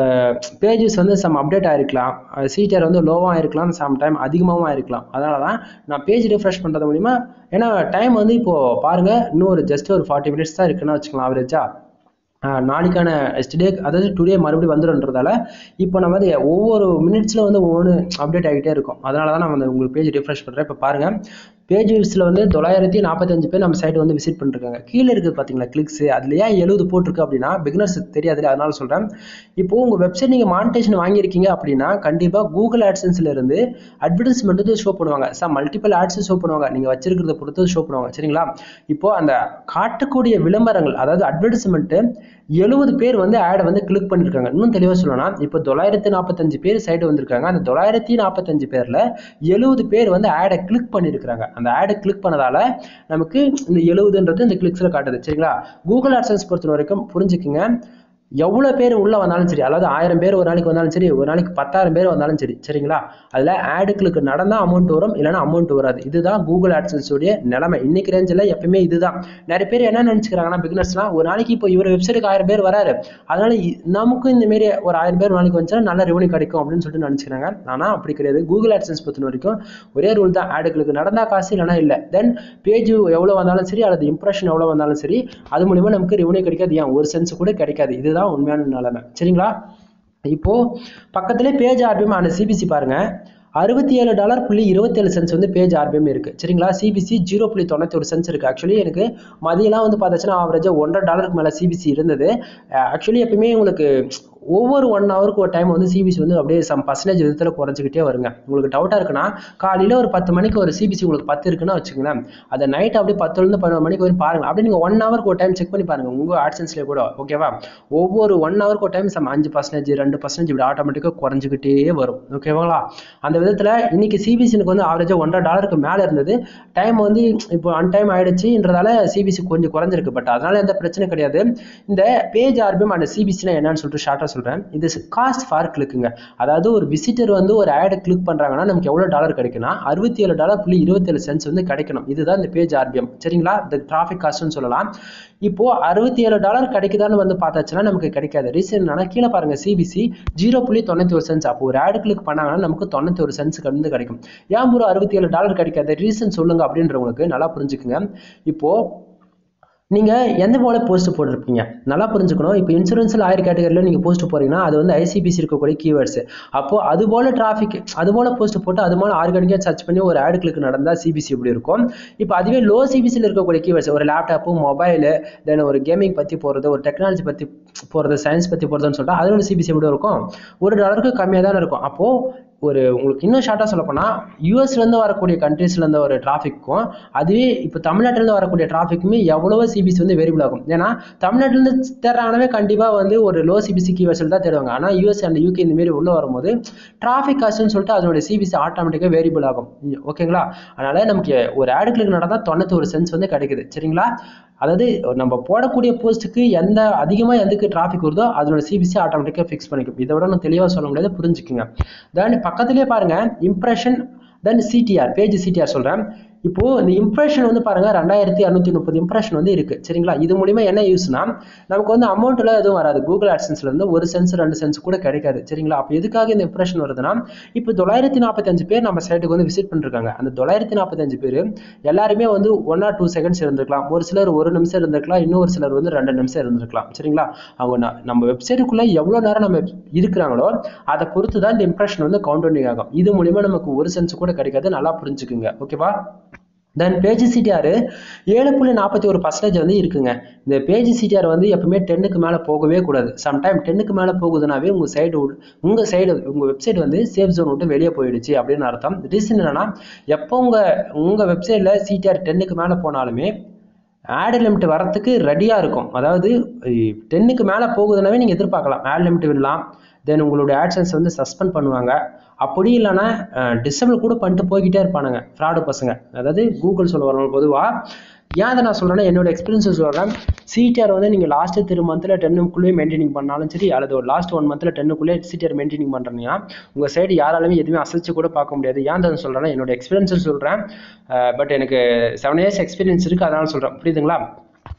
பேஜஸ் வந்து சம் அப்டேட் ஆகிருக்கலாம் சீட்டர் வந்து லோவாக இருக்கலாம் சம் டைம் அதிகமாகவும் ஆயிருக்கலாம் அதனால தான் நான் பேஜ் ரிஃப்ரெஷ் பண்ணுறது மூலிமா ஏன்னா டைம் வந்து இப்போது பாருங்கள் இன்னும் ஒரு ஜஸ்ட் ஒரு ஃபார்ட்டி மினிட்ஸ் தான் இருக்குன்னு வச்சுக்கலாம் ஆவரேஜா நாளைக்கான ஸ்டே அதாவது டுடே மறுபடியும் வந்துடும்ன்றதால இப்போ நம்ம வந்து ஒவ்வொரு மினிட்ஸில் வந்து ஒவ்வொன்று அப்டேட் ஆகிட்டே இருக்கும் அதனால தான் நான் வந்து உங்களுக்கு பேஜ் ரிஃப்ரெஷ் பண்ணுறேன் இப்போ பாருங்கள் பேஜ் வியூஸில் வந்து தொள்ளாயிரத்தி நாற்பத்தஞ்சு பேர் நம்ம சைட் வந்து விசிட் பண்ணிருக்காங்க கீழே இருக்குது பார்த்தீங்களா கிளிக்ஸ் அதில் ஏன் எழுபது போட்டிருக்கு அப்படின்னா பிகினர்ஸ் தெரியாது அதனால சொல்கிறேன் இப்போ உங்கள் வெப்சைட் நீங்கள் மானிட்டேஷன் வாங்கியிருக்கீங்க அப்படின்னா கண்டிப்பாக கூகுள் ஆட்சன்ஸ்ல இருந்து அட்வர்டைஸ்மெண்ட் வந்து ஷோ பண்ணுவாங்க சார் மல்டிபிள் ஆட்ஸ் ஷோ பண்ணுவாங்க நீங்கள் வச்சிருக்கிறத பொறுத்து ஷோ பண்ணுவாங்க சரிங்களா இப்போ அந்த காட்டக்கூடிய விளம்பரங்கள் அதாவது அட்வர்டைஸ்மெண்ட்டு எழுபது பேர் வந்து ஆடை வந்து கிளிக் பண்ணியிருக்காங்க இன்னும் தெளிவாக சொல்லணும்னா இப்போ தொள்ளாயிரத்தி நாற்பத்தஞ்சு பேர் சைடு வந்திருக்காங்க அந்த தொள்ளாயிரத்தி நாற்பத்தஞ்சு பேரில் எழுபது பேர் வந்து ஆடை கிளிக் பண்ணியிருக்கிறாங்க அந்த ஆடை கிளிக் பண்ணதால நமக்கு இந்த எழுபதுன்றது இந்த கிளிக்ஸில் காட்டுது சரிங்களா கூகுள் ஆட்சன்ஸ் பொறுத்த வரைக்கும் புரிஞ்சுக்குங்க எவ்வளோ பேர் உள்ளே வந்தாலும் சரி அதாவது ஆயிரம் பேர் ஒரு நாளைக்கு வந்தாலும் சரி ஒரு நாளைக்கு பத்தாயிரம் பேர் வந்தாலும் சரி சரிங்களா அதில் ஆடுகளுக்கு நடந்தால் அமௌண்ட் வரும் இல்லைன்னா அமௌண்ட் வராது இதுதான் கூகுள் ஆட்சன்ஸ் உடைய நிலைமை இன்னைக்கு ரேஞ்சில் எப்பயுமே இதுதான் நிறைய பேர் என்ன நினச்சிக்கிறாங்கன்னா பிகினர்ஸ்லாம் ஒரு நாளைக்கு இப்போ இவர் வெப்சைட்டுக்கு ஆயிரம் பேர் வராரு அதனால இ- நமக்கும் இந்த மாரி ஒரு ஆயிரம் பேர் ஒரு நாளைக்கு வந்துச்சா நல்ல ரெவன்யூ கிடைக்கும் அப்படின்னு சொல்லிட்டு நினச்சிக்கிறாங்க ஆனால் அப்படி கிடையாது கூகுள் ஆட்சன்ஸ் பொறுத்த வரைக்கும் ஒரே ரூல் தான் ஆடுகளுக்கு நடந்தால் காசு இல்லைன்னா இல்லை தென் பேஜ் எவ்வளோ வந்தாலும் சரி அல்லது இம்ப்ரெஷன் எவ்வளோ வந்தாலும் சரி அது மூலிமா நமக்கு ரெவன்யூ கிடைக்காது ஏன் ஒரு சென்ஸ் கூட கிடைக்காது இதுதான் உண்மையான நிலைமை சரிங்களா இப்போ பக்கத்திலே பேஜ் ஆர்பிஎம் அந்த சிபிசி பாருங்க அறுபத்தி ஏழு டாலர் புள்ளி இருபத்தேழு சென்ஸ் வந்து பேஜ் ஆர்பிஎம் இருக்கு சரிங்களா சிபிசி ஜீரோ புள்ளி தொண்ணூத்தி ஒரு சென்ஸ் இருக்கு ஆக்சுவலி எனக்கு மதியெல்லாம் வந்து பார்த்தாச்சுன்னா ஆவரேஜாக ஒன்றரை டாலருக்கு மேலே சிபிசி இருந்தது ஆக்சுவலி எப்பயுமே உங்களுக்கு ஒவ்வொரு ஒன் ஹவருக்கு ஒரு டைம் வந்து சிபிசி வந்து அப்படியே சம் பர்சன்டேஜ் விதத்தில் குறைஞ்சிக்கிட்டே வருங்க உங்களுக்கு டவுட்டாக இருக்குன்னா காலையில் ஒரு பத்து மணிக்கு ஒரு சிபிசி உங்களுக்கு பத்து இருக்குன்னா வச்சுங்களேன் அதை நைட் அப்படியே பத்துலேருந்து பதினொரு மணிக்கு வரைக்கும் பாருங்க அப்படியே நீங்கள் ஒன் ஹவருக்கு ஒரு டைம் செக் பண்ணி பாருங்க உங்கள் ஆட்சன்ஸ்லேயே கூட ஓகேவா ஒவ்வொரு ஒன் ஹவருக்கு ஒரு டைம் சம் அஞ்சு பர்சன்டேஜ் ரெண்டு பர்சன்டேஜ் இப்படி ஆட்டோமேட்டிக்காக குறைஞ்சிக்கிட்டே வரும் ஓகேவாங்களா அந்த விதத்தில் இன்னைக்கு சிபிசினுக்கு வந்து ஆவரேஜாக ஒன்றரை டாலருக்கு மேலே இருந்தது டைம் வந்து இப்போ அன் டைம் ஆயிடுச்சுன்றதால சிபிசி கொஞ்சம் குறைஞ்சிருக்கு பட் அதனால எந்த பிரச்சனை கிடையாது இந்த பேஜ் ஆர்பிஎம் அந்த சிபிசினா என்னன்னு சொல்லிட்டு ஷார்ட்டாக சொல்கிறேன் இது காஸ்ட் ஃபார் கிளிக்குங்க அதாவது ஒரு விசிட்டர் வந்து ஒரு ஆடை கிளிக் பண்ணுறாங்கன்னா நமக்கு எவ்வளோ டாலர் கிடைக்குன்னா அறுபத்தி ஏழு டாலர் புள்ளி இருபத்தேழு சென்ஸ் வந்து கிடைக்கணும் இதுதான் இந்த பேஜ் ஆர்பிஎம் சரிங்களா இந்த டிராஃபிக் காஸ்ட்னு சொல்லலாம் இப்போ அறுபத்தி ஏழு டாலர் கிடைக்குதான்னு வந்து பார்த்தாச்சுன்னா நமக்கு கிடைக்காது ரீசன் என்னன்னா கீழே பாருங்க சிபிசி ஜீரோ புள்ளி தொண்ணூத்தி ஒரு சென்ஸ் அப்போ ஒரு ஆடு கிளிக் பண்ணாங்கன்னா நமக்கு தொண்ணூத்தி ஒரு சென்ஸ் வந்து கிடைக்கும் ஏன் ப்ரோ அறுபத்தி ஏழு டாலர் கிடைக்காது ரீசன் சொல்லுங்க அப்படின்றவங்களுக்கு நல்லா புரிஞ்சுக்குங்க இப்போ நீங்க எந்த போல போஸ்ட் போட்டிருப்பீங்க நல்லா புரிஞ்சுக்கணும் இப்போ இன்சூரன்ஸில் ஆயிரம் கேட்டகரியில் நீங்கள் போஸ்ட் போறீங்கன்னா அது வந்து ஐசிபிசி இருக்கக்கூடிய கீவேர்ட்ஸ் அப்போ அது போல டிராஃபிக் அது போல போஸ்ட் போட்டு அது போல ஆர்கானிக்காக சர்ச் பண்ணி ஒரு ஆடு கிளிக் நடந்தால் சிபிசி எப்படி இருக்கும் இப்போ அதுவே லோ சிபிசியில் இருக்கக்கூடிய கீவேர்ட்ஸ் ஒரு லேப்டாப்பு மொபைலு தென் ஒரு கேமிங் பற்றி போகிறது ஒரு டெக்னாலஜி பற்றி போகிறது சயின்ஸ் பற்றி போகிறதுன்னு சொல்லிட்டு அதோட சிபிசி எப்படி இருக்கும் ஒரு டாலருக்கு கம்மியாக தானே இருக்கும் அப்போது ஒரு உங்களுக்கு இன்னும் ஷார்ட்டாக சொல்ல போனால் யூஎஸ்லேருந்து வரக்கூடிய கண்ட்ரீஸ்லேருந்து ஒரு டிராஃபிக்கும் அதுவே இப்போ தமிழ்நாட்டிலேருந்து வரக்கூடிய டிராஃபிக்குமே எவ்வளவோ சிபிசி வந்து வேரியபிள் ஆகும் ஏன்னா தமிழ்நாட்டிலேருந்து தேடுறாங்கனாவே கண்டிப்பாக வந்து ஒரு லோ சிபிசி கீவர்ஸில் தான் தேடுவாங்க ஆனால் யூஎஸ் அண்ட் யூகே இந்த மாரி உள்ளே வரும்போது டிராஃபிக் காஸ்ட்னு சொல்லிட்டு அதோட சிபிசி ஆட்டோமேட்டிக்காக வேரியபிள் ஆகும் ஓகேங்களா அதனால நமக்கு ஒரு ஆடு கிளிக் நடந்தால் தொண்ணூற்றி ஒரு சென்ஸ் வந்து கிடைக்குது சரிங்களா அதாவது நம்ம போடக்கூடிய போஸ்ட்டுக்கு எந்த அதிகமாக எதுக்கு டிராஃபிக் வருதோ அதோட சிபிசி ஆட்டோமேட்டிக்காக ஃபிக்ஸ் பண்ணிக்கும் இதை விட நான் தெளிவாக சொல்ல முடியாது புரிஞ்சுக்குங்க தென் பக்கத்துலேயே பாருங்க impression then CTR page CTR சொல்கிறேன் இப்போ இந்த இம்ப்ரெஷன் வந்து பாருங்க ரெண்டாயிரத்தி இரநூத்தி முப்பது இம்ப்ரெஷன் வந்து இருக்கு சரிங்களா இது மூலியமா என்ன யூஸ்னா நமக்கு வந்து அமௌண்ட்ல எதுவும் வராது கூகுள் ஆட்சன்ஸ்ல இருந்து ஒரு சென்ஸ் ரெண்டு சென்ஸ் கூட கிடைக்காது சரிங்களா அப்போ எதுக்காக இந்த இம்ப்ரெஷன் வருதுன்னா இப்போ தொள்ளாயிரத்தி நாற்பத்தஞ்சு பேர் நம்ம சைட்டுக்கு வந்து விசிட் பண்ணிருக்காங்க அந்த தொள்ளாயிரத்தி நாற்பத்தஞ்சு பேர் எல்லாருமே வந்து ஒன் ஆர் டூ செகண்ட்ஸ் இருந்திருக்கலாம் ஒரு சிலர் ஒரு நிமிஷம் இருந்திருக்கலாம் இன்னொரு சிலர் வந்து ரெண்டு நிமிஷம் இருந்திருக்கலாம் சரிங்களா அவங்க ந- நம்ம வெப்சைட்டுக்குள்ள எவ்வளோ நேரம் நம்ம இருக்கிறாங்களோ அதை பொறுத்து தான் இந்த இம்ப்ரெஷன் வந்து கவுண்டனிங் ஆகும் இது மூலியமா நமக்கு ஒரு சென்ஸ் கூட கிடைக்காது நல்லா புரிஞ்சுக்குங்க ஓகேவா தென் பேஜ் சிடிஆர் ஏழு புள்ளி நாற்பத்தி ஒரு பர்சன்டேஜ் வந்து இருக்குங்க இந்த பேஜ் சிடிஆர் வந்து எப்பவுமே டென்னுக்கு மேலே போகவே கூடாது சம்டைம் டென்னுக்கு மேலே போகுதுனாவே உங்கள் சைடு உங்கள் சைடு உங்கள் வெப்சைட் வந்து சேஃப் ஜோன் விட்டு வெளியே போயிடுச்சு அப்படின்னு அர்த்தம் ரீசன் என்னன்னா எப்போ உங்கள் உங்கள் வெப்சைட்டில் சிடிஆர் டென்னுக்கு மேலே போனாலுமே ஆட் லிமிட் வரத்துக்கு ரெடியாக இருக்கும் அதாவது டென்னுக்கு மேலே போகுதுனாவே நீங்கள் எதிர்பார்க்கலாம் ஆட் லிமிட் விடலாம் தென் உங்களுடைய ஆட்சன்ஸ் வந்து சஸ்பெண்ட் பண்ணுவாங்க அப்படி இல்லைன்னா டிசபிள் கூட பண்ணிட்டு போய்கிட்டே இருப்பானுங்க ஃப்ராடு பசங்க அதாவது கூகுள் சொல்ல வரவங்க பொதுவாக ஏன் அதை நான் சொல்கிறேன்னா என்னோட எக்ஸ்பீரியன்ஸ் சொல்கிறேன் சிடிஆர் வந்து நீங்கள் லாஸ்ட்டு த்ரீ மந்தில் டென்னுக்குள்ளேயே மெயின்டைனிங் பண்ணாலும் சரி அல்லது ஒரு லாஸ்ட் ஒன் மந்தில் டென்னுக்குள்ளே சிடிஆர் மெயின்டைனிங் பண்ணுறீங்கன்னா உங்கள் சைடு யாராலுமே எதுவுமே அசைச்சு கூட பார்க்க முடியாது ஏன் அதை சொல்கிறேன்னா என்னோட எக்ஸ்பீரியன்ஸ் சொல்கிறேன் பட் எனக்கு செவன் இயர்ஸ் எக்ஸ்பீரியன்ஸ் இருக்குது அதனால சொல்கிறேன் புரியுதுங்களா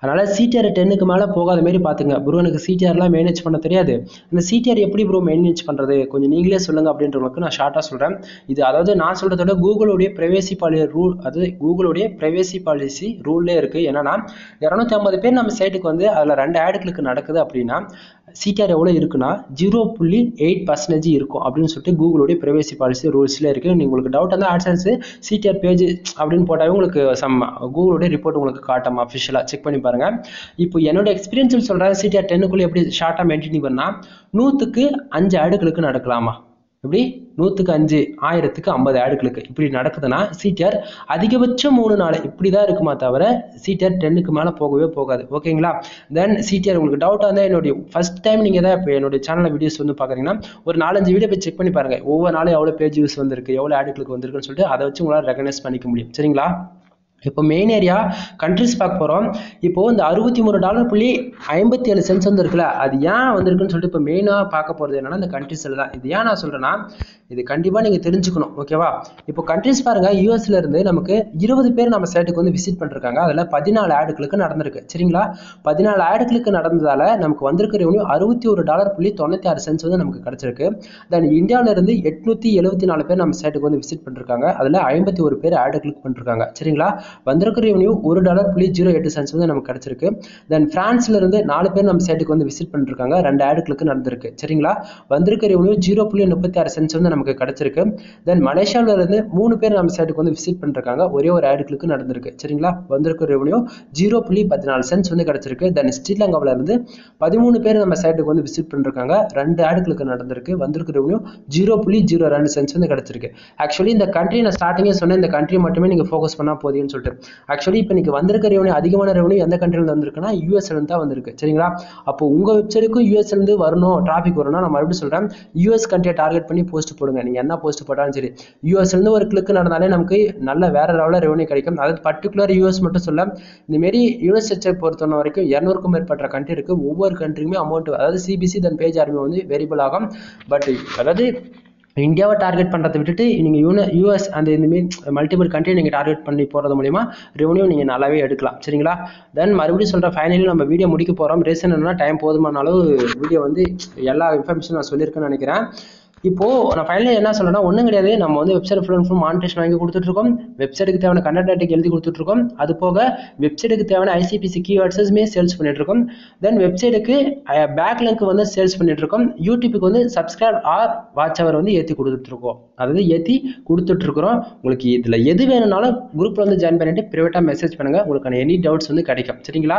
அதனால் சிடிஆர் டென்னுக்கு மேலே போகாத மாரி பார்த்துங்க ப்ரோ எனக்கு சிடிஆர்லாம் மேனேஜ் பண்ண தெரியாது அந்த சிடிஆர் எப்படி ப்ரோ மேனேஜ் பண்ணுறது கொஞ்சம் நீங்களே சொல்லுங்கள் அப்படின்றவங்களுக்கு நான் ஷார்ட்டாக சொல்கிறேன் இது அதாவது நான் சொல்கிறத விட கூகுளுடைய ப்ரைவேசி பாலிசி ரூல் அது கூகுளுடைய ப்ரைவேசி பாலிசி ரூல்லே இருக்குது என்னன்னா இரநூத்தி ஐம்பது பேர் நம்ம சைட்டுக்கு வந்து அதில் ரெண்டு ஆடுகளுக்கு நடக்குது அப்படின்னா சிடிஆர் எவ்வளோ இருக்குன்னா ஜீரோ புள்ளி எயிட் பர்சன்டேஜ் இருக்கும் அப்படின்னு சொல்லிட்டு கூகுளுடைய ப்ரைவேசி பாலிசி ரூல்ஸில் இருக்குது நீங்கள் உங்களுக்கு டவுட் வந்து ஆட்சன்ஸ் சிடிஆர் பேஜ் அப்படின்னு போட்டாவே உங்களுக்கு சம் கூகுளுடைய ரிப்போர்ட் உங்களுக்கு காட்டும் அஃபிஷியலாக செக் பண்ணி பாருங்கள் இப்போ என்னோட எக்ஸ்பீரியன்ஸில் சொல்கிறேன் சிடிஆர் டென்னுக்குள்ளே எப்படி ஷார்ட்டாக மெயின்டைன் பண்ணால் நூற்றுக்கு அஞ்சு ஆடுகளுக்கு நடக்கலாமா எப்படி நூற்றுக்கு அஞ்சு ஆயிரத்துக்கு ஐம்பது ஆடுகளுக்கு இப்படி நடக்குதுன்னா சிடிஆர் அதிகபட்சம் மூணு நாள் இப்படி தான் இருக்குமா தவிர சிடிஆர் டென்னுக்கு மேலே போகவே போகாது ஓகேங்களா தென் சிடிஆர் உங்களுக்கு டவுட்டாக இருந்தால் என்னுடைய ஃபஸ்ட் டைம் நீங்கள் தான் இப்போ என்னுடைய சேனலில் வீடியோஸ் வந்து பார்க்குறீங்கன்னா ஒரு நாலஞ்சு வீடியோ போய் செக் பண்ணி பாருங்கள் ஒவ்வொரு நாளும் எவ்வளோ பேஜ் யூஸ் வந்திருக்கு எவ்வளோ ஆடுகளுக்கு வந்திருக்குன்னு சொல்லிட்டு அதை வச்சு உங்களால் ரெகனைஸ் பண்ணிக்க முடியும் சரிங்களா இப்போ மெயின் ஏரியா கண்ட்ரிஸ் பார்க்க போகிறோம் இப்போ இந்த அறுபத்தி மூணு டாலர் புள்ளி ஐம்பத்தி ஏழு சென்ஸ் வந்து இருக்குல்ல அது ஏன் வந்திருக்குன்னு சொல்லிட்டு இப்போ மெயினாக பார்க்க போகிறது என்னன்னா இந்த கண்ட்ரிஸில் தான் இது ஏன் நான் சொல்கிறேன்னா இது கண்டிப்பாக நீங்கள் தெரிஞ்சுக்கணும் ஓகேவா இப்போ கண்ட்ரிஸ் பாருங்கள் யூஎஸ்ல இருந்து நமக்கு இருபது பேர் நம்ம சைட்டுக்கு வந்து விசிட் பண்ணிருக்காங்க அதில் பதினாலு ஆடுகளுக்கு நடந்திருக்கு சரிங்களா பதினாலு ஆடுகளுக்கு நடந்ததால நமக்கு வந்திருக்க ரெவன்யூ அறுபத்தி ஒரு டாலர் புள்ளி தொண்ணூற்றி ஆறு சென்ஸ் வந்து நமக்கு கிடச்சிருக்கு தென் இந்தியாவில இருந்து எட்நூற்றி எழுபத்தி நாலு பேர் நம்ம சைட்டுக்கு வந்து விசிட் பண்ணிருக்காங்க அதில் ஐம்பத்தி ஒரு பேர் ஆடுகளுக்கு பண்ணிருக்காங்க சரிங்களா வந்திருக்க ரெவன்யூ ஒரு டாலர் புள்ளி ஜீரோ எட்டு சென்ஸ் வந்து நமக்கு கிடச்சிருக்கு தென் பிரான்ஸ்ல இருந்து நாலு பேர் நம்ம சைட்டுக்கு வந்து விசிட் பண்ணிருக்காங்க ரெண்டு ஆடுகளுக்கு நடந்திருக்கு சரிங்களா வந்திருக்க ரெவன்யூ ஜீரோ புள்ளி முப்பத்தி ஆறு சென்ஸ் வந்து நமக்கு கிடைச்சிருக்கு தென் மலேசியாவில இருந்து மூணு பேர் நம்ம சைட்டுக்கு வந்து விசிட் பண்ணிருக்காங்க ஒரே ஒரு ஆடுகளுக்கு நடந்திருக்கு சரிங்களா வந்திருக்க ரெவன்யூ ஜீரோ புள்ளி பதினாலு சென்ஸ் வந்து கிடைச்சிருக்கு தென் ஸ்ரீலங்காவில இருந்து பதிமூணு பேர் நம்ம சைட்டுக்கு வந்து விசிட் பண்ணிருக்காங்க ரெண்டு ஆடுகளுக்கு நடந்திருக்கு வந்திருக்க ரெவன்யூ ஜீரோ புள்ளி ஜீரோ ரெண்டு சென்ஸ் வந்து கிடைச்சிருக்கு ஆக்சுவலி இந்த கண்ட்ரி நான் ஸ்டார்டிங்கே சொன்னேன் இந்த கண்ட்ரி மட்டுமே நீங்க ஃபோக்கஸ் பண்ணா போதுன்னு சொல்லிட்டு ஆக்சுவலி இப்போ இன்னைக்கு வந்திருக்க ரெவன்யூ அதிகமான ரெவன்யூ எந்த கண்ட்ரில வந்திருக்குன்னா யூஎஸ்ல இருந்து தான் வந்திருக்கு சரிங்களா அப்போ உங்க வெப்சைட்டுக்கும் யூஎஸ்ல இருந்து வரணும் டிராஃபிக் வரணும் நான் மறுபடியும் சொல்றேன் யூஎஸ் கண்ட்ரியை டார்கெட் பண்ணி போஸ்ட் போடுங்க நீங்க என்ன போஸ்ட் போட்டாலும் சரி யூஎஸ்ல இருந்து ஒரு கிளிக் நடந்தாலே நமக்கு நல்ல வேற லெவலில் ரெவன்யூ கிடைக்கும் அதாவது பர்டிகுலர் யூஎஸ் மட்டும் சொல்ல இந்த மாரி யூஎஸ் வெப்சைட் பொறுத்தவரை வரைக்கும் இரநூறுக்கும் மேற்பட்ட கண்ட்ரி இருக்கு ஒவ்வொரு கண்ட்ரிக்குமே அமௌண்ட் அதாவது சிபிசி தன் பேஜ் ஆர்மி வந்து வேரியபிள் ஆகும் பட் அதாவது இந்தியாவை டார்கெட் பண்ணுறதை விட்டுட்டு நீங்கள் யூன யூஎஸ் அந்த இந்தமாரி மல்டிபிள் கண்ட்ரி நீங்கள் டார்கெட் பண்ணி போகிறது மூலிமா ரெவன்யூ நீங்கள் நல்லாவே எடுக்கலாம் சரிங்களா தென் மறுபடியும் சொல்கிற ஃபைனலி நம்ம வீடியோ முடிக்க போகிறோம் ரீசன் என்னன்னா டைம் போதுமான அளவு வீடியோ வந்து எல்லா இன்ஃபர்மேஷன் நான் சொல்லியிருக்கேன்னு நினைக்கிறேன் இப்போ நான் ஃபைனலி என்ன சொல்றேன்னா ஒன்றும் கிடையாது நம்ம வந்து website full and full monetization வாங்கி கொடுத்துட்ருக்கோம் வெப்சைட்டுக்கு தேவையான கண்டென்ட் ரைட்டிங் எழுதி கொடுத்துட்ருக்கோம் அது போக வெப்சைட்டுக்கு தேவையான ஐசிபிசி கீவேர்ட்ஸுமே சேல்ஸ் பண்ணிட்டு இருக்கோம் தென் வெப்சைட்டுக்கு பேக் லிங்க் வந்து சேல்ஸ் பண்ணிட்டு இருக்கோம் யூடியூபுக்கு வந்து சப்ஸ்கிரைப் ஆர் வாட்ச் அவர் வந்து ஏற்றி கொடுத்துட்ருக்கோம் அதாவது ஏற்றி கொடுத்துட்ருக்குறோம் உங்களுக்கு இதில் எது வேணும்னாலும் குரூப்பில் வந்து ஜாயின் பண்ணிட்டு ப்ரைவேட்டாக மெசேஜ் பண்ணுங்கள் உங்களுக்கான எனி டவுட்ஸ் வந்து கிடைக்கும் சரிங்களா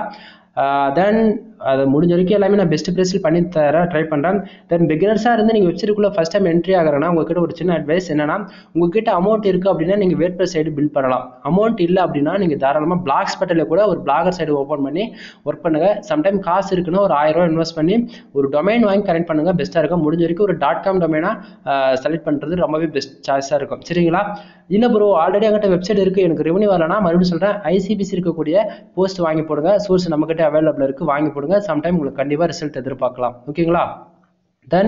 தென் அது முடிஞ்ச வரைக்கும் எல்லாமே நான் பெஸ்ட் ப்ரைஸில் பண்ணி தர ட்ரை பண்ணுறேன் தென் பிகினர்ஸாக இருந்து நீங்கள் வெப்சைட்டுக்குள்ளே ஃபஸ்ட் டைம் என்ட்ரி ஆகிறேன்னா உங்ககிட்ட ஒரு சின்ன அட்வைஸ் என்னன்னா உங்ககிட்ட அமௌண்ட் இருக்குது அப்படின்னா நீங்கள் வேர்ட் சைடு பில்ட் பண்ணலாம் அமௌண்ட் இல்லை அப்படின்னா நீங்கள் தாராளமாக பிளாக் ஸ்பெட்டில் கூட ஒரு பிளாகர் சைடு ஓப்பன் பண்ணி ஒர்க் பண்ணுங்க சம்டைம் காசு இருக்குன்னா ஒரு ஆயிரம் ரூபா இன்வெஸ்ட் பண்ணி ஒரு டொமைன் வாங்கி கனெக்ட் பண்ணுங்க பெஸ்ட்டாக இருக்கும் முடிஞ்ச வரைக்கும் ஒரு டாட் காம் டொமைனாக செலக்ட் பண்ணுறது ரொம்பவே பெஸ்ட் சாய்ஸாக இருக்கும் சரிங்களா இல்லை ப்ரோ ஆல்ரெடி அங்கிட்ட வெப்சைட் இருக்குது எனக்கு ரெவன்யூ வரலன்னா மறுபடியும் சொல்கிறேன் ஐசிபிசி இருக்கக்கூடிய போஸ்ட் வாங்கி போடுங்க சோர்ஸ் நம்மக்கிட்ட அவைலபிள் இருக்குது வாங்கி போடுங்க சம்டைம் உங்களுக்கு கண்டிப்பாக ரிசல்ட் எதிர்பார்க்கலாம் ஓகேங்களா தென்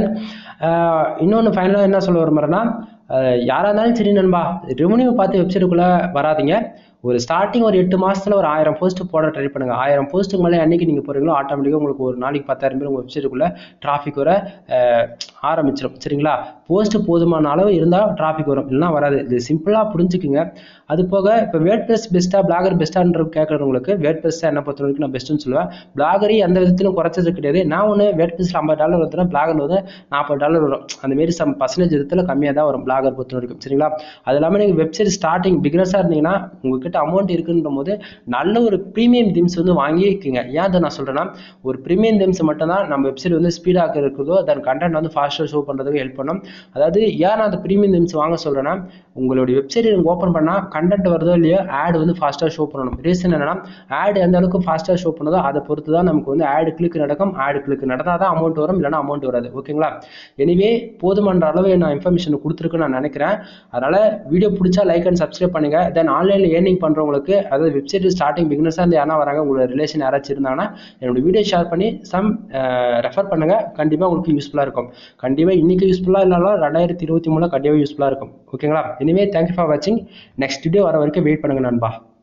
இன்னொன்று ஃபைனலாக என்ன சொல்ல வரமாறேன்னா யாராக இருந்தாலும் சரி நண்பா ரெவன்யூ பார்த்து வெப்சைட்டுக்குள்ளே வராதிங்க ஒரு ஸ்டார்டிங் ஒரு எட்டு மாதத்தில் ஒரு ஆயிரம் போஸ்ட் போட ட்ரை பண்ணுங்கள் ஆயிரம் போஸ்ட்டுக்கு மேலே அன்றைக்கி நீங்கள் போகிறீங்களோ ஆட்டோமேட்டிக்காக உங்களுக்கு ஒரு நாளைக்கு பத்தாயிரம் பேர் உங்கள் வெப்சைட்டுக்குள்ளே டிராஃபிக் வர ஆரம்பிச்சிடும் சரிங்களா போஸ்ட் போதுமான அளவு இருந்தால் டிராஃபிக் வரும் இல்லைனா வராது இது சிம்பிளாக புரிஞ்சுக்குங்க அது போக இப்போ வேட் ப்ளஸ் பெஸ்ட்டாக பிளாகர் பெஸ்ட்டான்ற கேட்குறவங்களுக்கு வேட் ப்ளஸ் என்ன பொறுத்த வரைக்கும் நான் பெஸ்ட்டுன்னு சொல்லுவேன் பிளாகரி எந்த விதத்திலும் குறைச்சது கிடையாது நான் ஒன்று வேட் ப்ளஸில் ஐம்பது டாலர் வந்துடும் பிளாகர் வந்து நாற்பது டாலர் வரும் அந்தமாரி சம் பர்சன்டேஜ் விதத்தில் கம்மியாக தான் வரும் பிளாகர் பொறுத்த வரைக்கும் சரிங்களா அது இல்லாமல் நீங்கள் வெப்சைட் ஸ்டார்டிங் பிகினர்ஸாக இருந்தீங்கன்னா உங்ககிட்ட அமௌண்ட் இருக்குன்ற போது நல்ல ஒரு ப்ரீமியம் திம்ஸ் வந்து வாங்கி வைக்குங்க ஏன் அதை நான் சொல்கிறேன்னா ஒரு ப்ரீமியம் திம்ஸ் மட்டும் தான் நம்ம வெப்சைட் வந்து ஸ்பீடாக இருக்கிறதோ தென் கண்டென்ட் வந்து ஃபாஸ்ட்டாக ஷோ பண்ணுறதுக்கு ஹெல்ப் பண்ணும் அதாவது ஏன் நான் அந்த ப்ரீமியம் திம்ஸ் வாங்க சொல்கிறேன்னா உங்களுடைய வெப்சைட் நீங்கள் ஓப்பன் பண்ணால் கண்டென்ட் வருதோ இல்லையோ ஆட் வந்து ஃபாஸ்ட்டாக ஷோ பண்ணணும் ரீசன் என்னன்னா ஆட் எந்த அளவுக்கு ஃபாஸ்ட்டாக ஷோ பண்ணுதோ அதை பொறுத்து தான் நமக்கு வந்து ஆடு கிளிக் நடக்கும் ஆடு கிளிக் நடந்தால் தான் அமௌண்ட் வரும் இல்லைனா அமௌண்ட் வராது ஓகேங்களா எனிவே போதுமன்ற அளவு நான் இன்ஃபர்மேஷன் கொடுத்துருக்குன்னு நான் நினைக்கிறேன் அதனால் வீடியோ பிடிச்சா லைக் அண்ட் சப்ஸ்கிரைப் பண்ணுங்க தென் ஆன்லைனில் ஏர்னிங் பண்ணுறவங்களுக்கு அதாவது வெப்சைட் ஸ்டார்டிங் பிகினர்ஸாக இருந்து யாரா வராங்க உங்களோட ரிலேஷன் யாராச்சும் இருந்தாங்கன்னா என்னோட வீடியோ ஷேர் பண்ணி சம் ரெஃபர் பண்ணுங்க கண்டிப்பாக உங்களுக்கு யூஸ்ஃபுல்லாக இருக்கும் கண்டிப்பாக இன்னைக்கு யூஸ்ஃபுல்லாக இல்லைனாலும் ரெண்டாயிரத்தி இருபத்தி மூணில் கண்டிப்பாக யூஸ்ஃபுல்லாக இருக்கும் ஓகேங்களா இனிமேல் தேங்க்யூ ஃபார் வாட்சிங் நெக்ஸ்ட் வீடியோ வர வரைக்கும் வெயிட் பண்ணுங்க நண்பா